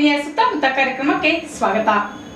ವಾಹಿನಿಯ ಸುತ್ತಮುತ್ತ ಕಾರ್ಯಕ್ರಮಕ್ಕೆ ಸ್ವಾಗತ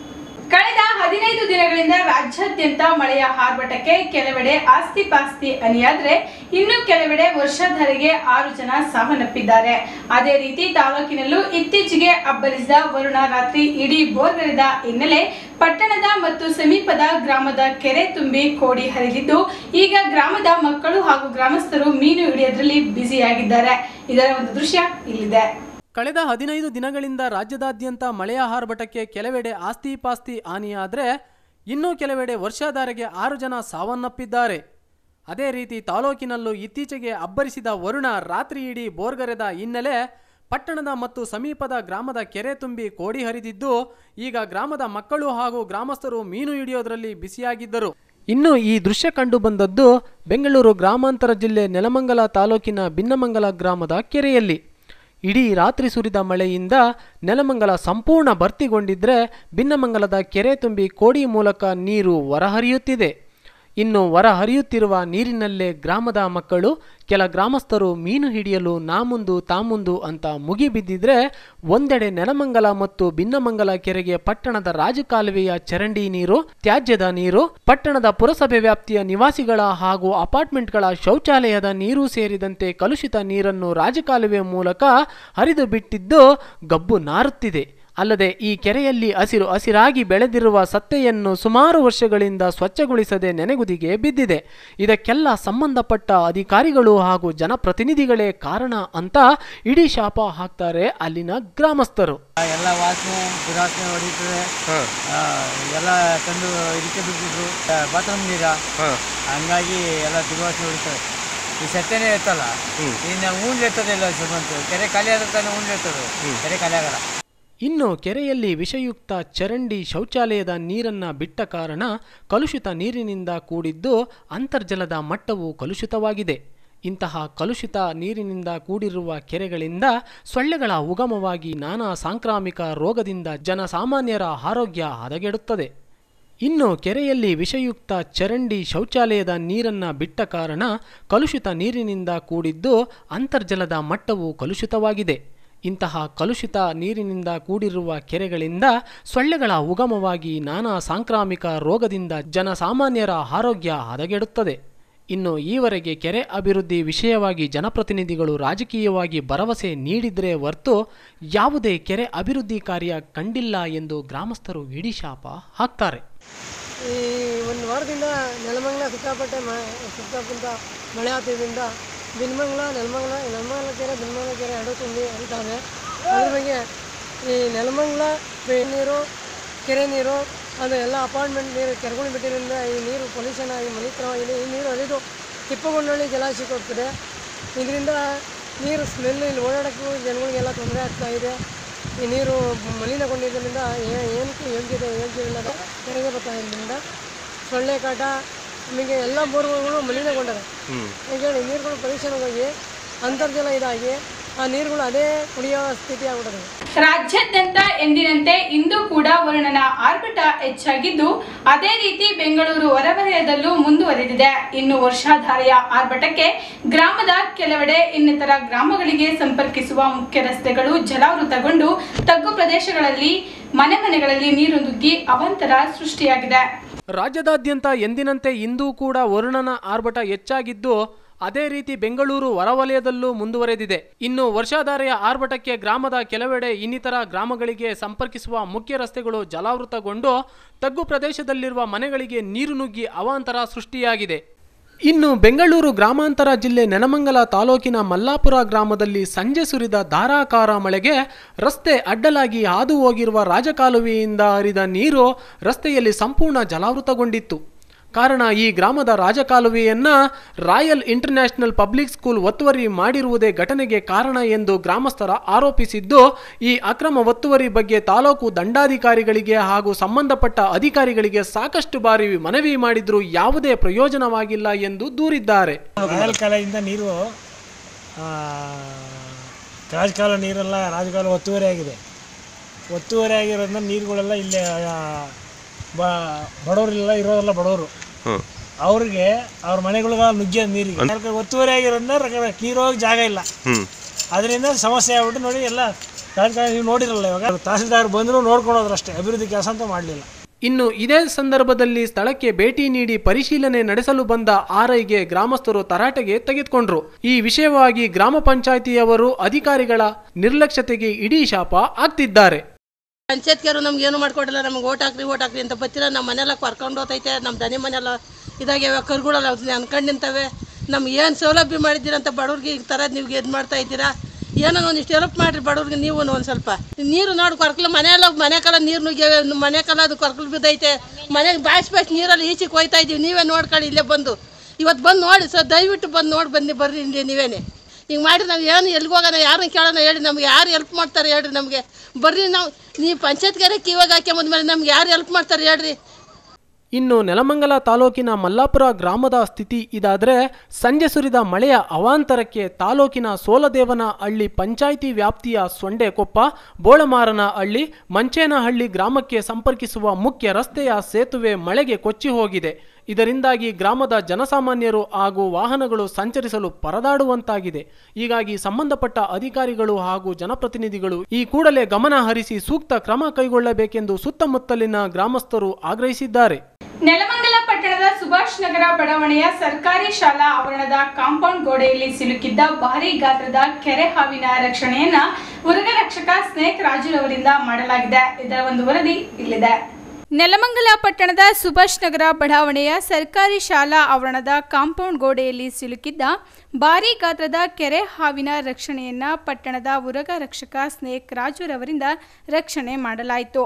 ಕಳೆದ ಹದಿನೈದು ದಿನಗಳಿಂದ ರಾಜ್ಯಾದ್ಯಂತ ಮಳೆಯ ಆರ್ಭಟಕ್ಕೆ ಕೆಲವೆಡೆ ಆಸ್ತಿ ಪಾಸ್ತಿ ಅನಿಯಾದ್ರೆ ಇನ್ನು ಕೆಲವೆಡೆ ವರ್ಷಧಾರೆಗೆ ಆರು ಜನ ಸಾವನ್ನಪ್ಪಿದ್ದಾರೆ ಅದೇ ರೀತಿ ತಾಲೂಕಿನಲ್ಲೂ ಇತ್ತೀಚೆಗೆ ಅಬ್ಬರಿಸಿದ ವರುಣ ರಾತ್ರಿ ಇಡೀ ಬೋರ್ಗರೆದ ಹಿನ್ನೆಲೆ ಪಟ್ಟಣದ ಮತ್ತು ಸಮೀಪದ ಗ್ರಾಮದ ಕೆರೆ ತುಂಬಿ ಕೋಡಿ ಹರಿದಿದ್ದು ಈಗ ಗ್ರಾಮದ ಮಕ್ಕಳು ಹಾಗೂ ಗ್ರಾಮಸ್ಥರು ಮೀನು ಹಿಡಿಯೋದ್ರಲ್ಲಿ ಬ್ಯುಸಿಯಾಗಿದ್ದಾರೆ ಇದರ ಒಂದು ದೃಶ್ಯ ಇಲ್ಲಿದೆ ಕಳೆದ ಹದಿನೈದು ದಿನಗಳಿಂದ ರಾಜ್ಯದಾದ್ಯಂತ ಮಳೆಯ ಆರ್ಭಟಕ್ಕೆ ಕೆಲವೆಡೆ ಆಸ್ತಿ ಪಾಸ್ತಿ ಹಾನಿಯಾದರೆ ಇನ್ನೂ ಕೆಲವೆಡೆ ವರ್ಷಾಧಾರೆಗೆ ಆರು ಜನ ಸಾವನ್ನಪ್ಪಿದ್ದಾರೆ ಅದೇ ರೀತಿ ತಾಲೂಕಿನಲ್ಲೂ ಇತ್ತೀಚೆಗೆ ಅಬ್ಬರಿಸಿದ ವರುಣ ರಾತ್ರಿ ಇಡೀ ಬೋರ್ಗರೆದ ಹಿನ್ನೆಲೆ ಪಟ್ಟಣದ ಮತ್ತು ಸಮೀಪದ ಗ್ರಾಮದ ಕೆರೆ ತುಂಬಿ ಕೋಡಿ ಹರಿದಿದ್ದು ಈಗ ಗ್ರಾಮದ ಮಕ್ಕಳು ಹಾಗೂ ಗ್ರಾಮಸ್ಥರು ಮೀನು ಹಿಡಿಯೋದ್ರಲ್ಲಿ ಬಿಸಿಯಾಗಿದ್ದರು ಇನ್ನು ಈ ದೃಶ್ಯ ಕಂಡು ಬಂದದ್ದು ಬೆಂಗಳೂರು ಗ್ರಾಮಾಂತರ ಜಿಲ್ಲೆ ನೆಲಮಂಗಲ ತಾಲೂಕಿನ ಭಿನ್ನಮಂಗಲ ಗ್ರಾಮದ ಕೆರೆಯಲ್ಲಿ ಇಡೀ ರಾತ್ರಿ ಸುರಿದ ಮಳೆಯಿಂದ ನೆಲಮಂಗಲ ಸಂಪೂರ್ಣ ಭರ್ತಿಗೊಂಡಿದ್ರೆ ಭಿನ್ನಮಂಗಲದ ಕೆರೆ ತುಂಬಿ ಕೋಡಿ ಮೂಲಕ ನೀರು ಹೊರಹರಿಯುತ್ತಿದೆ ಇನ್ನು ಹೊರ ಹರಿಯುತ್ತಿರುವ ನೀರಿನಲ್ಲೇ ಗ್ರಾಮದ ಮಕ್ಕಳು ಕೆಲ ಗ್ರಾಮಸ್ಥರು ಮೀನು ಹಿಡಿಯಲು ನಾ ಮುಂದು ತಾ ಮುಂದು ಅಂತ ಮುಗಿಬಿದ್ದಿದ್ರೆ ಒಂದೆಡೆ ನೆಲಮಂಗಲ ಮತ್ತು ಭಿನ್ನಮಂಗಲ ಕೆರೆಗೆ ಪಟ್ಟಣದ ರಾಜಕಾಲುವೆಯ ಚರಂಡಿ ನೀರು ತ್ಯಾಜ್ಯದ ನೀರು ಪಟ್ಟಣದ ಪುರಸಭೆ ವ್ಯಾಪ್ತಿಯ ನಿವಾಸಿಗಳ ಹಾಗೂ ಅಪಾರ್ಟ್ಮೆಂಟ್ಗಳ ಶೌಚಾಲಯದ ನೀರು ಸೇರಿದಂತೆ ಕಲುಷಿತ ನೀರನ್ನು ರಾಜಕಾಲುವೆ ಮೂಲಕ ಹರಿದು ಬಿಟ್ಟಿದ್ದು ಗಬ್ಬು ನಾರುತ್ತಿದೆ ಅಲ್ಲದೆ ಈ ಕೆರೆಯಲ್ಲಿ ಹಸಿರು ಹಸಿರಾಗಿ ಬೆಳೆದಿರುವ ಸತ್ತೆಯನ್ನು ಸುಮಾರು ವರ್ಷಗಳಿಂದ ಸ್ವಚ್ಛಗೊಳಿಸದೆ ನೆನೆಗುದಿಗೆ ಬಿದ್ದಿದೆ ಇದಕ್ಕೆಲ್ಲ ಸಂಬಂಧಪಟ್ಟ ಅಧಿಕಾರಿಗಳು ಹಾಗೂ ಜನಪ್ರತಿನಿಧಿಗಳೇ ಕಾರಣ ಅಂತ ಇಡೀ ಶಾಪ ಹಾಕ್ತಾರೆ ಅಲ್ಲಿನ ಗ್ರಾಮಸ್ಥರು ಎಲ್ಲ ವಾಸನೆ ದುರಾಸನೆ ಹೊಡೀತದೆ ಆ, ಎಲ್ಲ ತಂದು ಇದಕ್ಕೆ ಬಿಟ್ಬಿಟ್ರು ಬಾತ್ರೂಮ್ ನೀರ ಹಂಗಾಗಿ ಎಲ್ಲ ದುರ್ವಾಸನೆ ಹೊಡಿತದೆ ಈ ಸತ್ಯನೇ ಎತ್ತಲ್ಲ ಇನ್ನು ಊಂಡ್ಲು ಎತ್ತದೇ ಇಲ್ಲ ಬಂತು ಕೆರೆ ಖಾಲಿ ಆದ್ರೆ ತಾನೇ ಊಂಡ್ಲು ಎತ್ತದು ಕೆರೆ ಖಾಲಿ ಆಗಲ್ಲ ಇನ್ನು ಕೆರೆಯಲ್ಲಿ ವಿಷಯುಕ್ತ ಚರಂಡಿ ಶೌಚಾಲಯದ ನೀರನ್ನ ಬಿಟ್ಟ ಕಾರಣ ಕಲುಷಿತ ನೀರಿನಿಂದ ಕೂಡಿದ್ದು ಅಂತರ್ಜಲದ ಮಟ್ಟವು ಕಲುಷಿತವಾಗಿದೆ ಇಂತಹ ಕಲುಷಿತ ನೀರಿನಿಂದ ಕೂಡಿರುವ ಕೆರೆಗಳಿಂದ ಸೊಳ್ಳೆಗಳ ಉಗಮವಾಗಿ ನಾನಾ ಸಾಂಕ್ರಾಮಿಕ ರೋಗದಿಂದ ಜನಸಾಮಾನ್ಯರ ಆರೋಗ್ಯ ಹದಗೆಡುತ್ತದೆ ಇನ್ನು ಕೆರೆಯಲ್ಲಿ ವಿಷಯುಕ್ತ ಚರಂಡಿ ಶೌಚಾಲಯದ ನೀರನ್ನ ಬಿಟ್ಟ ಕಾರಣ ಕಲುಷಿತ ನೀರಿನಿಂದ ಕೂಡಿದ್ದು ಅಂತರ್ಜಲದ ಮಟ್ಟವು ಕಲುಷಿತವಾಗಿದೆ ಇಂತಹ ಕಲುಷಿತ ನೀರಿನಿಂದ ಕೂಡಿರುವ ಕೆರೆಗಳಿಂದ ಸೊಳ್ಳೆಗಳ ಉಗಮವಾಗಿ ನಾನಾ ಸಾಂಕ್ರಾಮಿಕ ರೋಗದಿಂದ ಜನಸಾಮಾನ್ಯರ ಆರೋಗ್ಯ ಹದಗೆಡುತ್ತದೆ ಇನ್ನು ಈವರೆಗೆ ಕೆರೆ ಅಭಿವೃದ್ಧಿ ವಿಷಯವಾಗಿ ಜನಪ್ರತಿನಿಧಿಗಳು ರಾಜಕೀಯವಾಗಿ ಭರವಸೆ ನೀಡಿದ್ರೆ ಹೊರತು ಯಾವುದೇ ಕೆರೆ ಅಭಿವೃದ್ಧಿ ಕಾರ್ಯ ಕಂಡಿಲ್ಲ ಎಂದು ಗ್ರಾಮಸ್ಥರು ಇಡೀ ಶಾಪ ಹಾಕ್ತಾರೆ ಈ ಒಂದು ವಾರದಿಂದ ನೆಲಮಂಗಲ ಸಿಕ್ಕಾಪಟ್ಟೆ ಮ ಸಿಕ್ಕಾಪಟ್ಟ ಮಳೆ ಆಗ್ತಿದ್ದರಿಂದ ಬಿನ್ಮಂಗಲ ನೆಲಮಂಗಲ ನೆಲಮಂಗಲ ಕೆರೆ ಬಿನ್ಮಂಗಲ ಕೆರೆ ಎರಡು ತುಂಬಿ ಹರಿತಾವೆ ಅದ್ರ ಬಗ್ಗೆ ಈ ನೆಲಮಂಗಲ ಬೆ- ನೀರು ಕೆರೆ ನೀರು ಅದು ಎಲ್ಲ ಅಪಾರ್ಟ್ಮೆಂಟ್ ನೀರು ಕೆರೆಗಳು ಬಿಟ್ಟಿರೋದ್ರಿಂದ ಈ ನೀರು ಪೊಲ್ಯೂಷನ್ ಆಗಿ ಮಲಿತರವಾಗಿದೆ ಈ ನೀರು ಹರಿದು ತಿಪ್ಪಗೊಂಡಳ್ಳಿ ಜಲಾಶಯಕ್ಕೆ ಹೋಗ್ತದೆ ಇದರಿಂದ ನೀರು ಸ್ಮೆಲ್ ಇಲ್ಲಿ ಓಡಾಡೋಕ್ಕೂ ಜನಗಳಿಗೆಲ್ಲ ತೊಂದರೆ ಆಗ್ತಾ ಇದೆ ಈ ನೀರು ಮಲಿನಗೊಂಡಿದ್ದರಿಂದ ಏ- ಏನಕ್ಕೂ ಯೋಗ್ಯತೆ ಯೋಗ್ಯ ಇಲ್ಲದ ಕೆರೆಗೆ ಬರ್ತಾ ಇರೋದ್ರಿಂದ ಸೊಳ್ಳೆ ಕಾಟ ನಮಗೆ ಎಲ್ಲ ಬೋರ್ಗಳು ಮಲಿನಗೊಂಡವೆ ಹೇಳಿ ನೀರುಗಳು ಪರಿಸರವಾಗಿ ಅಂತರ್ಜಲ ಇದಾಗಿ ಆ ನೀರುಗಳು ಅದೇ ಕುಡಿಯೋ ಸ್ಥಿತಿ ಆಗ್ಬಿಟ್ಟದೆ ರಾಜ್ಯಾದ್ಯಂತ ಎಂದಿನಂತೆ ಇಂದು ಕೂಡ ವರುಣನ ಆರ್ಭಟ ಹೆಚ್ಚಾಗಿದ್ದು ಅದೇ ರೀತಿ ಬೆಂಗಳೂರು ಹೊರವಲಯದಲ್ಲೂ ಮುಂದುವರೆದಿದೆ ಇನ್ನು ವರ್ಷಾಧಾರೆಯ ಆರ್ಭಟಕ್ಕೆ ಗ್ರಾಮದ ಕೆಲವೆಡೆ ಇನ್ನಿತರ ಗ್ರಾಮಗಳಿಗೆ ಸಂಪರ್ಕಿಸುವ ಮುಖ್ಯ ರಸ್ತೆಗಳು ಜಲಾವೃತಗೊಂಡು ತಗ್ಗು ಪ್ರದೇಶಗಳಲ್ಲಿ ಮನೆ ಮನೆಗಳಲ್ಲಿ ನೀರು ನುಗ್ಗಿ ಅವಾಂತರ ಸೃಷ್ಟಿಯಾಗಿದೆ ರಾಜ್ಯದಾದ್ಯಂತ ಎಂದಿನಂತೆ ಇಂದೂ ಕೂಡ ವರುಣನ ಆರ್ಭಟ ಹೆಚ್ಚಾಗಿದ್ದು ಅದೇ ರೀತಿ ಬೆಂಗಳೂರು ಹೊರವಲಯದಲ್ಲೂ ಮುಂದುವರೆದಿದೆ ಇನ್ನು ವರ್ಷಾಧಾರೆಯ ಆರ್ಭಟಕ್ಕೆ ಗ್ರಾಮದ ಕೆಲವೆಡೆ ಇನ್ನಿತರ ಗ್ರಾಮಗಳಿಗೆ ಸಂಪರ್ಕಿಸುವ ಮುಖ್ಯ ರಸ್ತೆಗಳು ಜಲಾವೃತಗೊಂಡು ತಗ್ಗು ಪ್ರದೇಶದಲ್ಲಿರುವ ಮನೆಗಳಿಗೆ ನೀರು ನುಗ್ಗಿ ಅವಾಂತರ ಸೃಷ್ಟಿಯಾಗಿದೆ ಇನ್ನು ಬೆಂಗಳೂರು ಗ್ರಾಮಾಂತರ ಜಿಲ್ಲೆ ನೆನಮಂಗಲ ತಾಲೂಕಿನ ಮಲ್ಲಾಪುರ ಗ್ರಾಮದಲ್ಲಿ ಸಂಜೆ ಸುರಿದ ಧಾರಾಕಾರ ಮಳೆಗೆ ರಸ್ತೆ ಅಡ್ಡಲಾಗಿ ಹಾದು ಹೋಗಿರುವ ರಾಜಕಾಲುವೆಯಿಂದ ಹರಿದ ನೀರು ರಸ್ತೆಯಲ್ಲಿ ಸಂಪೂರ್ಣ ಜಲಾವೃತಗೊಂಡಿತ್ತು ಕಾರಣ ಈ ಗ್ರಾಮದ ರಾಜಕಾಲುವೆಯನ್ನ ರಾಯಲ್ ಇಂಟರ್ನ್ಯಾಷನಲ್ ಪಬ್ಲಿಕ್ ಸ್ಕೂಲ್ ಒತ್ತುವರಿ ಮಾಡಿರುವುದೇ ಘಟನೆಗೆ ಕಾರಣ ಎಂದು ಗ್ರಾಮಸ್ಥರ ಆರೋಪಿಸಿದ್ದು ಈ ಅಕ್ರಮ ಒತ್ತುವರಿ ಬಗ್ಗೆ ತಾಲೂಕು ದಂಡಾಧಿಕಾರಿಗಳಿಗೆ ಹಾಗೂ ಸಂಬಂಧಪಟ್ಟ ಅಧಿಕಾರಿಗಳಿಗೆ ಸಾಕಷ್ಟು ಬಾರಿ ಮನವಿ ಮಾಡಿದ್ರೂ ಯಾವುದೇ ಪ್ರಯೋಜನವಾಗಿಲ್ಲ ಎಂದು ದೂರಿದ್ದಾರೆ ರಾಯಲ್ ಕಾಲದಿಂದ ನೀರು ಆ, ರಾಜಕಾಲ ನೀರೆಲ್ಲ ರಾಜಕಾಲ ಒತ್ತುವರಿ ಆಗಿದೆ ಒತ್ತುವರಿ ಆಗಿರೋದ್ರಿಂದ ನೀರುಗಳೆಲ್ಲ ಇಲ್ಲೇ ಆ, ಬ ಬಡವರೆಲ್ಲ ಇರೋರೆಲ್ಲ ಬಡವರು ಅವ್ರಿಗೆ ಅವ್ರ ಮನೆಗಳಿಗೆ ನುಗ್ಗಿಯ ನೀರಿಗೆ ಅದಕ್ಕೆ ಒತ್ತುವರಿ ಆಗಿರೋದ್ರಿಂದ ರಕ- ನೀರು ಹೋಗಿ ಜಾಗ ಇಲ್ಲ ಅದರಿಂದ ಸಮಸ್ಯೆ ಆಗ್ಬಿಟ್ಟು ನೋಡಿ ಎಲ್ಲ ರಾಜಕಾರಣ ನೀವು ನೋಡಿರಲ್ಲ ಇವಾಗ ತಹಸೀಲ್ದಾರ್ ಬಂದರೂ ನೋಡ್ಕೊಳೋದ್ರು ಅಷ್ಟೇ ಅಭಿವೃದ್ಧಿ ಕೆಲಸ ಅಂತ ಮಾಡಲಿಲ್ಲ ಇನ್ನು ಇದೇ ಸಂದರ್ಭದಲ್ಲಿ ಸ್ಥಳಕ್ಕೆ ಭೇಟಿ ನೀಡಿ ಪರಿಶೀಲನೆ ನಡೆಸಲು ಬಂದ ಆರ್ಐಗೆ ಗ್ರಾಮಸ್ಥರು ತರಾಟೆಗೆ ತೆಗೆದುಕೊಂಡ್ರು ಈ ವಿಷಯವಾಗಿ ಗ್ರಾಮ ಪಂಚಾಯಿತಿಯವರು ಅಧಿಕಾರಿಗಳ ನಿರ್ಲಕ್ಷ್ಯತೆಗೆ ಇಡೀ ಶಾಪ ಆಗ್ತಿದ್ದಾರೆ ಪಂಚಾಯತ್ಗಾರು ನಮ್ಗೆ ಏನು ಮಾಡ್ಕೊಟ್ಟಿಲ್ಲ ನಮ್ಗೆ ಓಟ್ ಹಾಕ್ರಿ ಓಟ್ ಹಾಕ್ರಿ ಅಂತ ಬತ್ತಿರ ನಮ್ಮ ಮನೆಲ್ಲ ಕರ್ಕೊಂಡು ಹೋಗ್ತೈತೆ ನಮ್ಮ ದನಿ ಮನೆಲ್ಲ ಇದಾಗ್ಯಾವ ಕರುಗಳೆಲ್ಲ ಅನ್ಕೊಂಡು ನಿಂತವೆ ನಮ್ಗೆ ಏನು ಸೌಲಭ್ಯ ಮಾಡಿದ್ದೀರಂತ ಬಡವ್ರಿಗೆ ಈ ಥರ ನೀವು ಇದು ಮಾಡ್ತಾ ಇದ್ದೀರಾ ಏನೋ ಒಂದಿಷ್ಟು ಹೆಲ್ಪ್ ಮಾಡಿರಿ ಬಡವ್ರಿಗೆ ನೀವು ಒಂದು ಸ್ವಲ್ಪ ನೀರು ನೋಡಿ ಕೊರ್ಕಲು ಮನೆಯೆಲ್ಲ ಮನೆ ಕಾಲ ನೀರು ನುಗ್ಗ್ಯಾವೆ ಮನೆ ಕಾಲ ಅದು ಕೊರ್ಕಲು ಬಿದ್ದೈತೆ ಮನೆಗೆ ಬಾಯ್ಸ್ ಬಾಯ್ಸ್ ನೀರಲ್ಲಿ ಈಚೆಗೆ ಹೋಯ್ತಾ ಇದ್ದೀವಿ ನೀವೇ ನೋಡ್ಕೊಳ್ಳಿ ಇಲ್ಲೇ ಬಂದು ಇವತ್ತು ಬಂದು ನೋಡಿ ಸರ್ ದಯವಿಟ್ಟು ಬಂದು ನೋಡಿ ಬನ್ನಿ ಬರ್ರಿ ಇಲ್ಲಿ ನೀವೇನೆ ಹಿಂಗೆ ಮಾಡಿ ನಾವು ಏನು ಎಲ್ಲಿಗೆ ಹೋಗೋಣ ಯಾರನ್ನ ಕೇಳೋಣ ಹೇಳಿ ನಮ್ಗೆ ಯಾರು ಹೆಲ್ಪ್ ಮಾಡ್ತಾರೆ ಹೇಳ್ರಿ ನಮಗೆ ಬರ್ರಿ ನಾವು ನೀವು ಪಂಚಾಯತ್ಗಾರೆ ಕಿವಾಗ ಹಾಕ್ಯಂಬಂದ್ಮೇಲೆ ನಮ್ಗೆ ಯಾರು ಹೆಲ್ಪ್ ಮಾಡ್ತಾರೆ ಹೇಳ್ರಿ ಇನ್ನು ನೆಲಮಂಗಲ ತಾಲೂಕಿನ ಮಲ್ಲಾಪುರ ಗ್ರಾಮದ ಸ್ಥಿತಿ ಇದಾದರೆ ಸಂಜೆ ಸುರಿದ ಮಳೆಯ ಅವಾಂತರಕ್ಕೆ ತಾಲೂಕಿನ ಸೋಲದೇವನ ಹಳ್ಳಿ ಪಂಚಾಯಿತಿ ವ್ಯಾಪ್ತಿಯ ಸೊಂಡೆಕೊಪ್ಪ ಬೋಳಮಾರನ ಹಳ್ಳಿ ಮಂಚೇನಹಳ್ಳಿ ಗ್ರಾಮಕ್ಕೆ ಸಂಪರ್ಕಿಸುವ ಮುಖ್ಯ ರಸ್ತೆಯ ಸೇತುವೆ ಮಳೆಗೆ ಕೊಚ್ಚಿ ಹೋಗಿದೆ ಇದರಿಂದಾಗಿ ಗ್ರಾಮದ ಜನಸಾಮಾನ್ಯರು ಹಾಗೂ ವಾಹನಗಳು ಸಂಚರಿಸಲು ಪರದಾಡುವಂತಾಗಿದೆ ಹೀಗಾಗಿ ಸಂಬಂಧಪಟ್ಟ ಅಧಿಕಾರಿಗಳು ಹಾಗೂ ಜನಪ್ರತಿನಿಧಿಗಳು ಈ ಕೂಡಲೇ ಗಮನ ಹರಿಸಿ ಸೂಕ್ತ ಕ್ರಮ ಕೈಗೊಳ್ಳಬೇಕೆಂದು ಸುತ್ತಮುತ್ತಲಿನ ಗ್ರಾಮಸ್ಥರು ಆಗ್ರಹಿಸಿದ್ದಾರೆ ನೆಲಮಂಗಲ ಪಟ್ಟಣದ ಸುಭಾಷ್ ನಗರ ಬಡಾವಣೆಯ ಸರ್ಕಾರಿ ಶಾಲಾ ಆವರಣದ ಕಾಂಪೌಂಡ್ ಗೋಡೆಯಲ್ಲಿ ಸಿಲುಕಿದ್ದ ಭಾರೀ ಗಾತ್ರದ ಕೆರೆ ಹಾವಿನ ರಕ್ಷಣೆಯನ್ನ ಉರಗ ರಕ್ಷಕ ಸ್ನೇಕ್ ರಾಜುರವರಿಂದ ಮಾಡಲಾಗಿದೆ ಇದರ ಒಂದು ವರದಿ ಇಲ್ಲಿದೆ ನೆಲಮಂಗಲ ಪಟ್ಟಣದ ಸುಭಾಷ್ ನಗರ ಬಡಾವಣೆಯ ಸರ್ಕಾರಿ ಶಾಲಾ ಆವರಣದ ಕಾಂಪೌಂಡ್ ಗೋಡೆಯಲ್ಲಿ ಸಿಲುಕಿದ್ದ ಭಾರೀ ಗಾತ್ರದ ಕೆರೆ ಹಾವಿನ ರಕ್ಷಣೆಯನ್ನ ಪಟ್ಟಣದ ಉರಗ ರಕ್ಷಕ ಸ್ನೇಕ್ ರಾಜುರವರಿಂದ ರಕ್ಷಣೆ ಮಾಡಲಾಯಿತು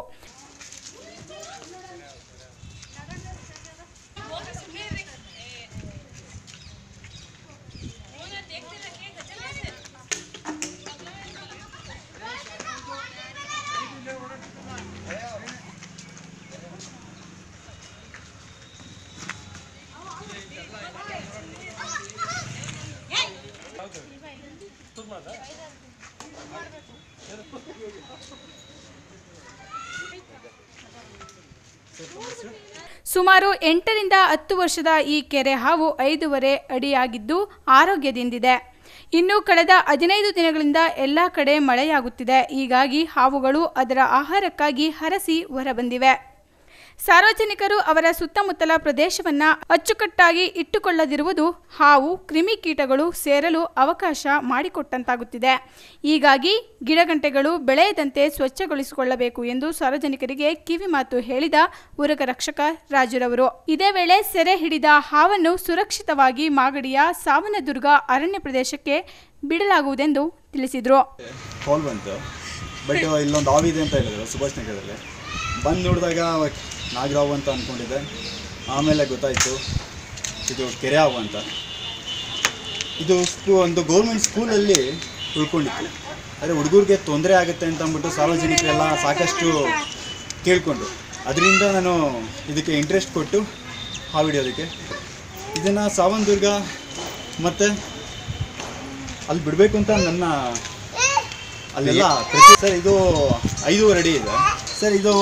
ಸುಮಾರು ಎಂಟರಿಂದ ಹತ್ತು ವರ್ಷದ ಈ ಕೆರೆ ಹಾವು ಐದೂವರೆ ಅಡಿಯಾಗಿದ್ದು ಆರೋಗ್ಯದಿಂದಿದೆ ಇನ್ನು ಕಳೆದ ಹದಿನೈದು ದಿನಗಳಿಂದ ಎಲ್ಲ ಕಡೆ ಮಳೆಯಾಗುತ್ತಿದೆ ಹೀಗಾಗಿ ಹಾವುಗಳು ಅದರ ಆಹಾರಕ್ಕಾಗಿ ಹರಸಿ ಹೊರಬಂದಿವೆ ಸಾರ್ವಜನಿಕರು ಅವರ ಸುತ್ತಮುತ್ತಲ ಪ್ರದೇಶವನ್ನ ಅಚ್ಚುಕಟ್ಟಾಗಿ ಇಟ್ಟುಕೊಳ್ಳದಿರುವುದು ಹಾವು ಕ್ರಿಮಿಕೀಟಗಳು ಸೇರಲು ಅವಕಾಶ ಮಾಡಿಕೊಟ್ಟಂತಾಗುತ್ತಿದೆ ಹೀಗಾಗಿ ಗಿಡಗಂಟೆಗಳು ಬೆಳೆಯದಂತೆ ಸ್ವಚ್ಛಗೊಳಿಸಿಕೊಳ್ಳಬೇಕು ಎಂದು ಸಾರ್ವಜನಿಕರಿಗೆ ಕಿವಿಮಾತು ಹೇಳಿದ ಉರಗ ರಕ್ಷಕ ರಾಜುರವರು ಇದೇ ವೇಳೆ ಸೆರೆ ಹಿಡಿದ ಹಾವನ್ನು ಸುರಕ್ಷಿತವಾಗಿ ಮಾಗಡಿಯ ಸಾವನದುರ್ಗ ಅರಣ್ಯ ಪ್ರದೇಶಕ್ಕೆ ಬಿಡಲಾಗುವುದೆಂದು ತಿಳಿಸಿದರು ಕಾಲ್ ಬಂತು ಬಟ್ ಇಲ್ಲೊಂದು ಆವಿದೆ ಅಂತ ಹೇಳಿದ್ರು ಸುಭಾಷ್ ನಗರದಲ್ಲಿ ಬಂದು ನೋಡಿದಾಗ ನಾಗರಾವು ಅಂತ ಅಂದ್ಕೊಂಡಿದ್ದೆ ಆಮೇಲೆ ಗೊತ್ತಾಯಿತು ಇದು ಕೆರೆ ಹಾವು ಅಂತ ಇದು ಸ್ಕೂ ಒಂದು ಗೌರ್ಮೆಂಟ್ ಸ್ಕೂಲಲ್ಲಿ ಉಳ್ಕೊಂಡಿತ್ತು ಆದರೆ ಹುಡುಗರಿಗೆ ತೊಂದರೆ ಆಗುತ್ತೆ ಅಂತ ಅಂದ್ಬಿಟ್ಟು ಸಾರ್ವಜನಿಕರೆಲ್ಲ ಸಾಕಷ್ಟು ಕೇಳಿಕೊಂಡ್ರು ಅದರಿಂದ ನಾನು ಇದಕ್ಕೆ ಇಂಟ್ರೆಸ್ಟ್ ಕೊಟ್ಟು ಹಾವು ಹಿಡಿಯೋದಕ್ಕೆ ಇದನ್ನು ಸಾವನದುರ್ಗ ಮತ್ತು ಅಲ್ಲಿ ಬಿಡಬೇಕು ಅಂತ ನನ್ನ ಅಲ್ಲೆಲ್ಲ ಪ್ರತಿ ಸರ್ ಇದು ಐದೂವರೆ ಅಡಿ ಇದೆ ಸರ್ ಇದು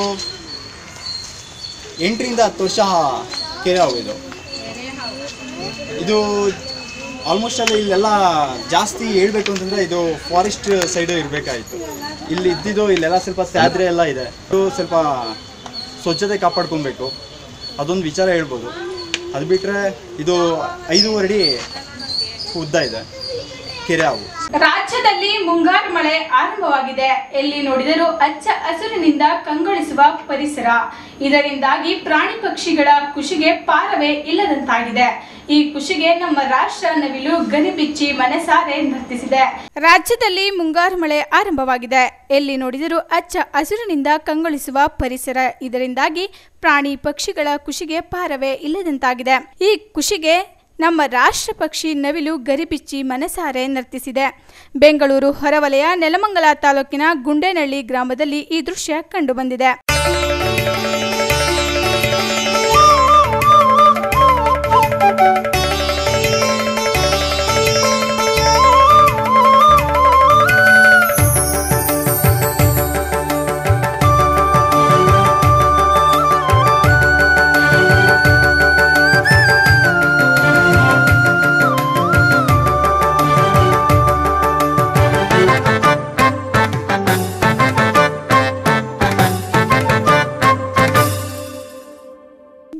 ಎಂಟರಿಂದ ಹತ್ತು ವರ್ಷ ಕೆರೆ ಹಾವು ಇದು ಇದು ಆಲ್ಮೋಸ್ಟ್ ಅಲ್ಲಿ ಇಲ್ಲೆಲ್ಲ ಜಾಸ್ತಿ ಹೇಳ್ಬೇಕು ಅಂತಂದರೆ ಇದು ಫಾರೆಸ್ಟ್ ಸೈಡು ಇರಬೇಕಾಯಿತು ಇಲ್ಲಿ ಇದ್ದಿದ್ದು ಇಲ್ಲೆಲ್ಲ ಸ್ವಲ್ಪ ಸ್ಯಾದ್ರೆ ಎಲ್ಲ ಇದೆ ಇದು ಸ್ವಲ್ಪ ಸ್ವಚ್ಛತೆ ಕಾಪಾಡ್ಕೊಬೇಕು ಅದೊಂದು ವಿಚಾರ ಹೇಳ್ಬೋದು ಅದು ಬಿಟ್ಟರೆ ಇದು ಐದೂವರೆ ಅಡಿ ಉದ್ದ ಇದೆ ಕೆರೆ ಹಾವು ರಾಜ್ಯದಲ್ಲಿ ಮುಂಗಾರು ಮಳೆ ಆರಂಭವಾಗಿದೆ ಎಲ್ಲಿ ನೋಡಿದರೂ ಹಚ್ಚ ಹಸುರಿನಿಂದ ಕಂಗೊಳಿಸುವ ಪರಿಸರ ಇದರಿಂದಾಗಿ ಪ್ರಾಣಿ ಪಕ್ಷಿಗಳ ಖುಷಿಗೆ ಪಾರವೇ ಇಲ್ಲದಂತಾಗಿದೆ ಈ ಖುಷಿಗೆ ನಮ್ಮ ರಾಷ್ಟ್ರ ನವಿಲು ಗನಿಬಿಚ್ಚಿ ಮನಸಾರೆ ನರ್ತಿಸಿದೆ ರಾಜ್ಯದಲ್ಲಿ ಮುಂಗಾರು ಮಳೆ ಆರಂಭವಾಗಿದೆ ಎಲ್ಲಿ ನೋಡಿದರೂ ಹಚ್ಚ ಹಸುರಿನಿಂದ ಕಂಗೊಳಿಸುವ ಪರಿಸರ ಇದರಿಂದಾಗಿ ಪ್ರಾಣಿ ಪಕ್ಷಿಗಳ ಖುಷಿಗೆ ಪಾರವೇ ಇಲ್ಲದಂತಾಗಿದೆ ಈ ಖುಷಿಗೆ ನಮ್ಮ ರಾಷ್ಟ್ರ ಪಕ್ಷಿ ನವಿಲು ಗರಿಬಿಚ್ಚಿ ಮನಸಾರೆ ನರ್ತಿಸಿದೆ ಬೆಂಗಳೂರು ಹೊರವಲಯ ನೆಲಮಂಗಲ ತಾಲೂಕಿನ ಗುಂಡೇನಹಳ್ಳಿ ಗ್ರಾಮದಲ್ಲಿ ಈ ದೃಶ್ಯ ಕಂಡುಬಂದಿದೆ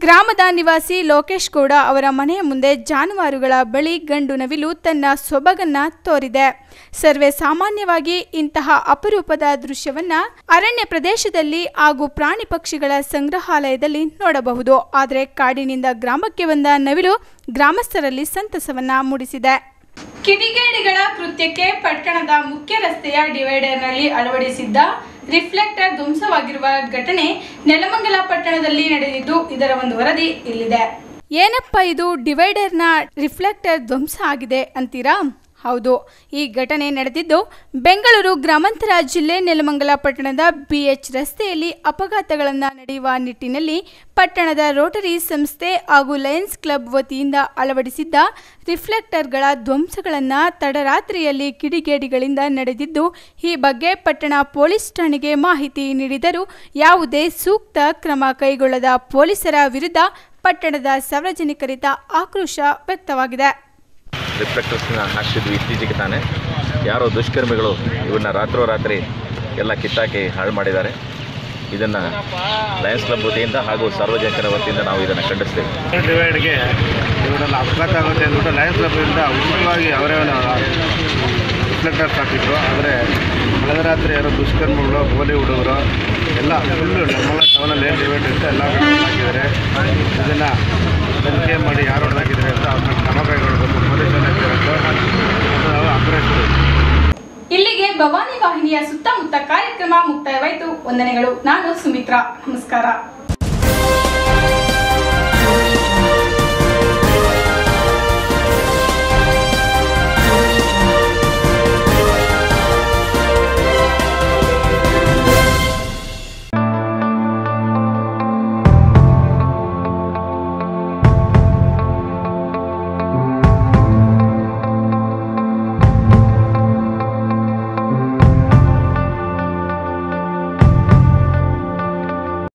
ಗ್ರಾಮದ ನಿವಾಸಿ ಲೋಕೇಶ್ ಗೌಡ ಅವರ ಮನೆಯ ಮುಂದೆ ಜಾನುವಾರುಗಳ ಬಳಿ ಗಂಡು ನವಿಲು ತನ್ನ ಸೊಬಗನ್ನ ತೋರಿದೆ ಸರ್ವೇ ಸಾಮಾನ್ಯವಾಗಿ ಇಂತಹ ಅಪರೂಪದ ದೃಶ್ಯವನ್ನ ಅರಣ್ಯ ಪ್ರದೇಶದಲ್ಲಿ ಹಾಗೂ ಪ್ರಾಣಿ ಪಕ್ಷಿಗಳ ಸಂಗ್ರಹಾಲಯದಲ್ಲಿ ನೋಡಬಹುದು ಆದರೆ ಕಾಡಿನಿಂದ ಗ್ರಾಮಕ್ಕೆ ಬಂದ ನವಿಲು ಗ್ರಾಮಸ್ಥರಲ್ಲಿ ಸಂತಸವನ್ನ ಮೂಡಿಸಿದೆ ಕಿಡಿಗೇಡಿಗಳ ಕೃತ್ಯಕ್ಕೆ ಪಟ್ಟಣದ ಮುಖ್ಯ ರಸ್ತೆಯ ಡಿವೈಡರ್ನಲ್ಲಿ ಅಳವಡಿಸಿದ್ದ ರಿಫ್ಲೆಕ್ಟರ್ ಧ್ವಂಸವಾಗಿರುವ ಘಟನೆ ನೆಲಮಂಗಲ ಪಟ್ಟಣದಲ್ಲಿ ನಡೆದಿದ್ದು ಇದರ ಒಂದು ವರದಿ ಇಲ್ಲಿದೆ ಏನಪ್ಪ ಇದು ಡಿವೈಡರ್ನ ರಿಫ್ಲೆಕ್ಟರ್ ಧ್ವಂಸ ಆಗಿದೆ ಅಂತೀರಾ ಹೌದು ಈ ಘಟನೆ ನಡೆದಿದ್ದು ಬೆಂಗಳೂರು ಗ್ರಾಮಾಂತರ ಜಿಲ್ಲೆ ನೆಲಮಂಗಲ ಪಟ್ಟಣದ ಬಿಎಚ್ ರಸ್ತೆಯಲ್ಲಿ ಅಪಘಾತಗಳನ್ನು ನಡೆಯುವ ನಿಟ್ಟಿನಲ್ಲಿ ಪಟ್ಟಣದ ರೋಟರಿ ಸಂಸ್ಥೆ ಹಾಗೂ ಲಯನ್ಸ್ ಕ್ಲಬ್ ವತಿಯಿಂದ ಅಳವಡಿಸಿದ್ದ ರಿಫ್ಲೆಕ್ಟರ್ಗಳ ಧ್ವಂಸಗಳನ್ನು ತಡರಾತ್ರಿಯಲ್ಲಿ ಕಿಡಿಗೇಡಿಗಳಿಂದ ನಡೆದಿದ್ದು ಈ ಬಗ್ಗೆ ಪಟ್ಟಣ ಪೊಲೀಸ್ ಠಾಣೆಗೆ ಮಾಹಿತಿ ನೀಡಿದರೂ ಯಾವುದೇ ಸೂಕ್ತ ಕ್ರಮ ಕೈಗೊಳ್ಳದ ಪೊಲೀಸರ ವಿರುದ್ಧ ಪಟ್ಟಣದ ಸಾರ್ವಜನಿಕರಿಂದ ಆಕ್ರೋಶ ವ್ಯಕ್ತವಾಗಿದೆ ರಿಫ್ಲೆಕ್ಟರ್ಸ್ನ ಹಾಕ್ತಿದ್ವಿ ಇತ್ತೀಚೆಗೆ ತಾನೇ ಯಾರೋ ದುಷ್ಕರ್ಮಿಗಳು ಇವನ್ನ ರಾತ್ರೋರಾತ್ರಿ ಎಲ್ಲ ಕಿತ್ತಾಕಿ ಹಾಳು ಮಾಡಿದ್ದಾರೆ ಇದನ್ನು ಲಯನ್ಸ್ ಕ್ಲಬ್ ವತಿಯಿಂದ ಹಾಗೂ ಸಾರ್ವಜನಿಕರ ವತಿಯಿಂದ ನಾವು ಇದನ್ನು ಖಂಡಿಸ್ತೇವೆ ಡಿವೈಡ್ಗೆ ಇವರೆಲ್ಲ ಅಪಘಾತ ಆಗುತ್ತೆ ಅಂದ್ಬಿಟ್ಟು ಲಯನ್ಸ್ ಕ್ಲಬ್ಬಿಂದ ಉಚಿತವಾಗಿ ಅವರೇ ರಿಫ್ಲೆಕ್ಟರ್ಸ್ ಹಾಕಿದ್ರು ಆದರೆ ಕಳೆದ ರಾತ್ರಿ ಯಾರೋ ದುಷ್ಕರ್ಮಿಗಳು ಗೋಲಿ ಹುಡುಗರು ಎಲ್ಲ ಫುಲ್ಲು ನಮ್ಮಲ್ಲ ಟೌನಲ್ಲಿ ಏನು ಡಿವೈಡ್ ಇರುತ್ತೆ ಎಲ್ಲ ಕಡೆ ಹಾಕಿದ್ದಾರೆ ಇದನ್ನು ತನಿಖೆ ಮಾಡಿ ಯಾರು ಹೊಡೆದಾಕಿದ್ದಾರೆ ಅಂತ ಅವ್ರನ್ನ ಕ್ರಮ ಕೈಗೊಳ್ಳಬೇಕು ಪೊಲೀಸ್ ಇಲಾಖೆ ನಾವು ಆಗ್ರಹಿಸ್ತೀವಿ ಇಲ್ಲಿಗೆ ಭವಾನಿ ವಾಹಿನಿಯ ಸುತ್ತಮುತ್ತ ಕಾರ್ಯಕ್ರಮ ಮುಕ್ತಾಯವಾಯಿತು ವಂದನೆಗಳು ನಾನು ಸುಮಿತ್ರಾ ನಮಸ್ಕಾರ